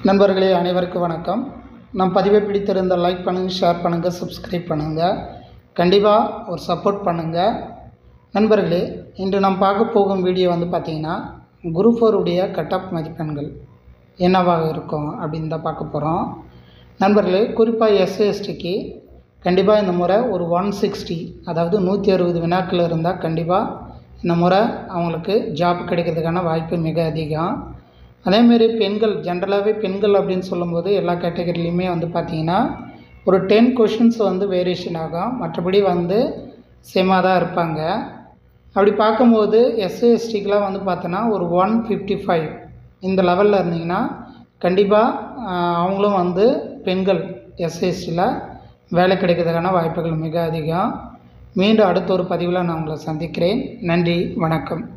நண்பர்களே அனைவருக்கும் வணக்கம் நம் பதிவை பிடித்திருந்த லைக் பண்ணுங்கள் ஷேர் பண்ணுங்கள் சப்ஸ்கிரைப் பண்ணுங்கள் கண்டிப்பாக ஒரு சப்போர்ட் பண்ணுங்கள் நண்பர்களே இன்று நாம் பார்க்க போகும் வீடியோ வந்து பார்த்திங்கன்னா குரூப் ஃபோருடைய கட் ஆஃப் மதிப்பெண்கள் என்னவாக இருக்கும் அப்படின்னு தான் பார்க்க போகிறோம் நண்பர்களே குறிப்பாக எஸ்சிஎஸ்டிக்கு கண்டிப்பாக இந்த முறை ஒரு ஒன் சிக்ஸ்டி அதாவது நூற்றி அறுபது வினாக்கள் இருந்தால் கண்டிப்பாக இந்த முறை அவங்களுக்கு ஜாப் கிடைக்கிறதுக்கான வாய்ப்பு மிக அதிகம் அதேமாரி பெண்கள் ஜென்ரலாகவே பெண்கள் அப்படின்னு சொல்லும்போது எல்லா கேட்டகரிலையுமே வந்து பார்த்திங்கன்னா ஒரு டென் கொஷின்ஸ் வந்து வேரியேஷன் ஆகும் மற்றபடி வந்து சேமாக தான் இருப்பாங்க அப்படி பார்க்கும்போது எஸ்சி எஸ்டிக்கெலாம் வந்து பார்த்தோன்னா ஒரு ஒன் ஃபிஃப்டி ஃபைவ் இந்த லெவலில் இருந்தீங்கன்னா கண்டிப்பாக அவங்களும் வந்து பெண்கள் எஸ்சிஎஸ்டியில் வேலை கிடைக்கிறதுக்கான வாய்ப்புகள் மிக அதிகம் மீண்டும் அடுத்த ஒரு பதிவில் நான் உங்களை சந்திக்கிறேன் நன்றி வணக்கம்